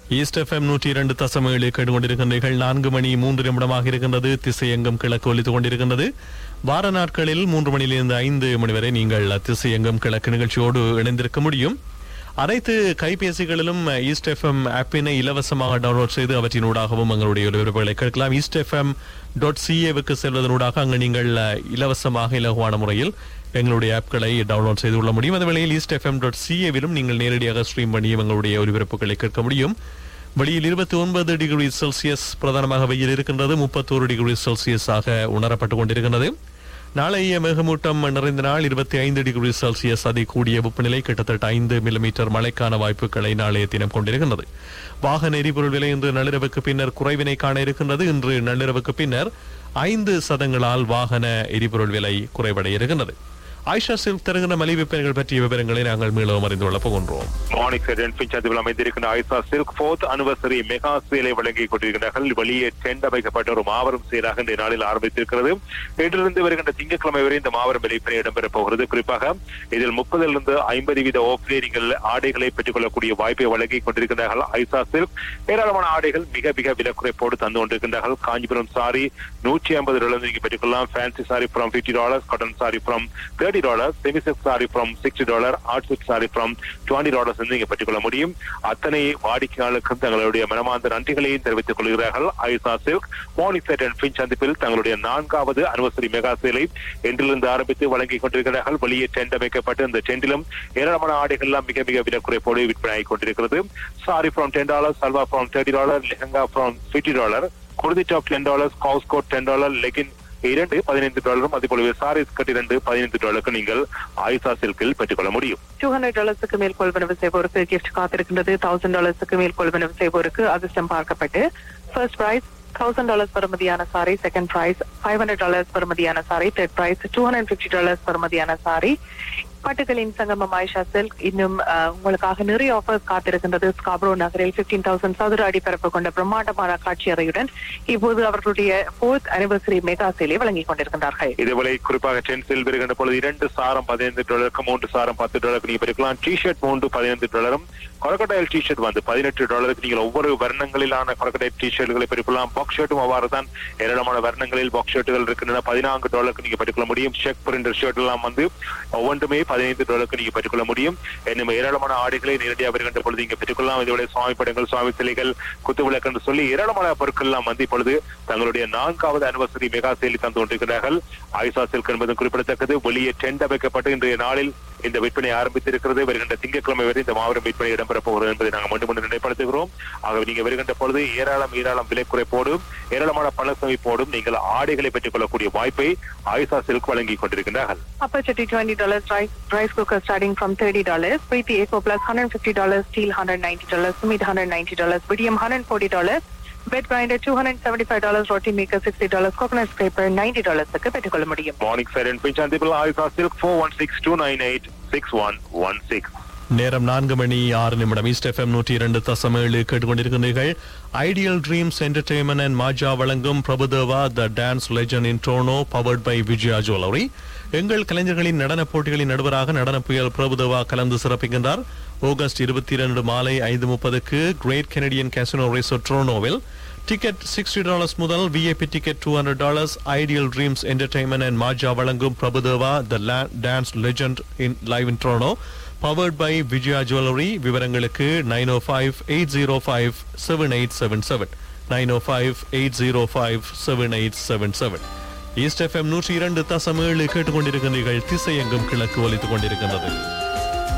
East FM நூற்றி இரண்டு தசம் ஏழு கேட்டுக்கொண்டிருக்கின்றீர்கள் நான்கு மணி மூன்று நிமிடமாக இருக்கின்றது திசையெங்கும் கிழக்கு ஒலித்துக் கொண்டிருக்கின்றது வார நாட்களில் மூன்று மணியிலிருந்து ஐந்து மணி வரை நீங்கள் திசையெங்கும் கிழக்கு நிகழ்ச்சியோடு இணைந்திருக்க முடியும் அனைத்து கைபேசிகளிலும் ஈஸ்ட் எஃப்எம் ஆப்பினை இலவசமாக டவுன்லோட் செய்து அவற்றினூடாகவும் எங்களுடைய ஒலிபரப்புகளை கேட்கலாம் ஈஸ்ட் எஃப்எம் டாட் சிஏவுக்கு செல்வதனூடாக அங்கு நீங்கள் இலவசமாக இலகுவான முறையில் எங்களுடைய ஆப்களை டவுன்லோட் செய்து கொள்ள முடியும் அதே வேளையில் ஈஸ்ட் எஃப்எம் டாட் சிஏவிலும் நீங்கள் நேரடியாக ஸ்ட்ரீம் பண்ணி எங்களுடைய ஒலிபரப்புகளை கேட்க முடியும் வெளியில் இருபத்தி ஒன்பது டிகிரி செல்சியஸ் பிரதானமாக வெயில் இருக்கின்றது முப்பத்தோரு டிகிரி செல்சியஸாக உணரப்பட்டுக் கொண்டிருக்கின்றது நாளைய மேகமூட்டம் நிறைந்த நாள் இருபத்தி ஐந்து டிகிரி செல்சியஸ் அதி கூடிய வெப்பநிலை கிட்டத்தட்ட ஐந்து மில்லிமீட்டர் மழைக்கான வாய்ப்புகளை நாளைய தினம் கொண்டிருக்கின்றது வாகன எரிபொருள் விலை இன்று நள்ளிரவுக்கு பின்னர் குறைவினை காண இருக்கின்றது இன்று நள்ளிரவுக்கு பின்னர் ஐந்து சதங்களால் வாகன எரிபொருள் விலை குறைவடைய இருக்கின்றது ஆயிஷா சில்க் தருகிற மலிவு பெயர்கள் பற்றிய விவரங்களை நாங்கள் மீளவும் அறிந்து கொள்ளப் போகின்றோம் மார்னிங் செடன் பிஞ்சாதிவில் அமைந்திருக்கின்ற ஐசா சில்க் போர்த் அனிவர்சரி மெகா சேலை வழங்கிக் கொண்டிருக்கிறார்கள் வெளியே டெண்ட் அமைக்கப்பட்ட ஒரு மாபெரும் சேலாக இந்த நாளில் ஆரம்பித்திருக்கிறது இன்றிலிருந்து வருகின்ற திங்கட்கிழமை வரை இந்த மாபெரும் விலைப்பணி இடம்பெறப் போகிறது குறிப்பாக இதில் முப்பதிலிருந்து ஐம்பது வீத ஓஃபிலே நீங்கள் ஆடைகளை பெற்றுக் கொள்ளக்கூடிய வாய்ப்பை வழங்கிக் கொண்டிருக்கிறார்கள் ஐசா சில்க் ஏராளமான ஆடைகள் மிக மிக விலக்குறைப்போடு தந்து கொண்டிருக்கின்றார்கள் காஞ்சிபுரம் சாரி நூற்றி ஐம்பது டாலர் நீங்க பெற்றுக்கொள்ளலாம் fancy sari from fifty dollars cotton sari from thirty dollar semi silk sari from sixty dollar art silk sari from twenty dollars நீங்க பெற்றுக்கொள்ள முடியும் அத்தனை வாடிக்கையாளருக்கும் தங்களுடைய மனமார்ந்த நன்றிகளையும் தெரிவித்துக் கொள்கிறார்கள் Aisha silk Morningside and Finch சந்திப்பில் தங்களுடைய நான்காவது அனிவர்சரி மெகா சேலை இன்றிலிருந்து ஆரம்பித்து வழங்கிக் கொண்டிருக்கிறார்கள் வெளியே டென்ட் அமைக்கப்பட்டு இந்த டெண்டிலும் ஏராளமான ஆடைகள் எல்லாம் மிக மிக விலக்குறைப்போடு விற்பனையாகிக் கொண்டிருக்கிறது sari from ten dollar salwar from thirty dollar lehenga from fifty dollar kurti top ten dollar கவுஸ் கோட் டென் டாலர் லெகின் இரண்டு பதினைந்து டாலரும் அதே போலவே சாரீஸ் கட் இரண்டு பதினைந்து டாலருக்கு நீங்கள் ஆயிசா சில்கில் பெற்றுக்கொள்ள முடியும் டூ ஹண்ட்ரட் டாலர்ஸுக்கு மேல் கொள்வனவு செய்வோருக்கு கிஃப்ட் காத்திருக்கின்றது தௌசண்ட் டாலர்ஸுக்கு மேல் கொள்வனவு செய்வோருக்கு அதிர்ஷ்டம் பார்க்கப்பட்டு ஃபர்ஸ்ட் பிரைஸ் தௌசண்ட் டாலர்ஸ் பெறுமதியான sari second prize five hundred dollars பெறுமதியான sari third prize two hundred fifty dollars பெறுமதியான சாரி பட்டுகளின் சங்கமம் ஆயிஷா சில்க் இன்னும் அஹ், உங்களுக்காக நிறைய ஆஃபர்ஸ் காத்திருக்கின்றது ஸ்காப்ரோ நகரில் பிப்டீன் தௌசண்ட் சதுர அடி பரப்பு கொண்ட பிரம்மாண்டமான காட்சி அறையுடன் இப்போது அவர்களுடைய ஃபோர்த் அனிவர்சரி மெகா சேலை வழங்கிக் கொண்டிருக்கின்றார்கள் இதேபோல குறிப்பாக டென்சில் வருகின்ற பொழுது இரண்டு சாரம் பதினைந்து டாலருக்கு மூன்று சாரம் பத்து டாலருக்கு நீங்க பெற்றுக்கலாம் டி ஷர்ட் மூன்று பதினைந்து டாலரும் கொரக்கடைல் டி ஷர்ட் வந்து பதினெட்டு டாலருக்கு நீங்கள் ஒவ்வொரு வர்ணங்களிலான கொரக்கடைல் டி ஷர்ட்டுகளை பெற்றுக்கலாம் பாக்ஸ் ஷர்ட்டும் அவ்வாறு தான் ஏராளமான வர்ணங்களில் பாக்ஸ் ஷர்ட்டுகள் இருக்கின்றன பதினான்கு டாலருக்கு நீங்க பெற்றுக்கொள்ள முடியும் செக் பிரிண்டர் ஷர்ட் எல்லாம் வந்து ஒவ்வொன்றுமே பதினைந்து டாலருக்கு நீங்க பெற்றுக்கொள்ள முடியும் இன்னும் ஏராளமான ஆடைகளை நேரடியாக வருகின்ற பொழுது நீங்க பெற்றுக்கொள்ளலாம் இதோட சுவாமி படங்கள் சுவாமி சிலைகள் குத்து விளக்கு என்று சொல்லி ஏராளமான பொருட்கள் எல்லாம் வந்து இப்பொழுது தங்களுடைய நான்காவது அனிவர்சரி மெகா சேலி தந்து கொண்டிருக்கிறார்கள் ஐசா சில்க் என்பதும் குறிப்பிடத்தக்கது வெளியே டென்ட் அமைக்கப்பட்டு இன்றைய நாளில் இந்த விற்பனை ஆரம்பித்திருக்கிறது வருகின்ற திங்கட்கிழமை வரை இந்த மாபெரும் விற்பனை இடம்பெறப் போகிறது என்பதை நாங்கள் மீண்டும் மீண்டும் நினைப்படுத்துகிறோம் ஆகவே நீங்க வருகின்ற பொழுது ஏராளம் ஏராளம் விலை குறைப்போடும் ஏராளமான பண சமைப்போடும் நீங்கள் ஆடைகளை பெற்றுக் கொள்ளக்கூடிய வாய்ப்பை ஐசா சில்க் வழங்கிக் கொண்டிருக்கிறார்கள் Upper Chetty twenty dollars rice rice cooker starting from thirty dollars. Preeti Eco Plus hundred fifty dollars. Steel hundred ninety dollars. Sumit hundred ninety dollars. Medium hundred forty dollars. Bed grinder two hundred seventy five dollars. Roti maker sixty dollars. Coconut scraper ninety dollars. பெற்றுக்கொள்ள முடியும் morning Morningside பிஞ்சாந்திபிள் Aisha silk four one six two nine eight six one one six நேரம் நான்கு மணி ஆறு நிமிடம் east FM நூற்றி இரண்டு தசம் ஏழு கேட்டுக்கொண்டிருக்கிறீர்கள் ஐடியல் ட்ரீம்ஸ் என்டர்டெயின்மெண்ட் அண்ட் மாஜா வழங்கும் Prabhudeva the dance legend in Toronto powered by Vijaya jewellery எங்கள் கலைஞர்களின் நடன போட்டிகளின் நடுவராக நடன புயல் பிரபுதேவா கலந்து சிறப்பிக்கின்றார் ஆகஸ்ட் இருபத்தி இரண்டு மாலை ஐந்து முப்பதுக்கு கிரேட் கெனடியன் கேசினோ ரிசோர்ட் டொரோனோவில் டிக்கெட் சிக்ஸ்டி டாலர்ஸ் முதல் VIP ticket two hundred dollars ideal dreams entertainment and மாஜா வழங்கும் Prabhudeva the dance legend in live in Toronto powered by Vijaya jewellery விவரங்களுக்கு nine O five eight zero five seven eight seven seven nine O five eight zero five seven eight seven seven east FM நூற்றி இரண்டு தசம் ஏழு கேட்டுக்கொண்டிருக்கின்றீர்கள் திசையெங்கும் கிழக்கு ஒலித்துக் கொண்டிருக்கின்றது